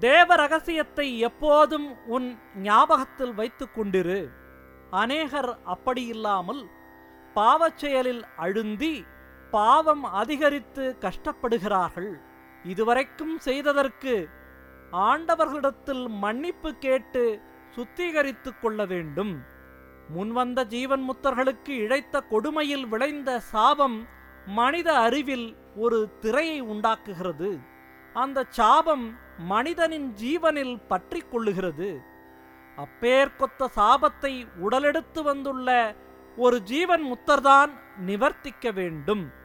தேவ ரகசியத்தை எப்போதும் உன் ஞாபகத்தில் வைத்துக் கொண்டிரு அநேகர் அப்படியில்லாமல் பாவச் செயலில் அழுந்தி பாவம் அதிகரித்து கஷ்டப்படுகிறார்கள் இதுவரைக்கும் செய்ததற்கு ஆண்டவர்களிடத்தில் மன்னிப்பு கேட்டு சுத்திகரித்துக் கொள்ள வேண்டும் முன்வந்த ஜீவன் முத்தர்களுக்கு இழைத்த கொடுமையில் விளைந்த சாபம் மனித அறிவில் ஒரு திரையை உண்டாக்குகிறது அந்த சாபம் மனிதனின் ஜீவனில் பற்றிக் கொள்ளுகிறது அப்பேர்க்கொத்த சாபத்தை உடலெடுத்து வந்துள்ள ஒரு ஜீவன் முத்தர்தான் நிவர்த்திக்க வேண்டும்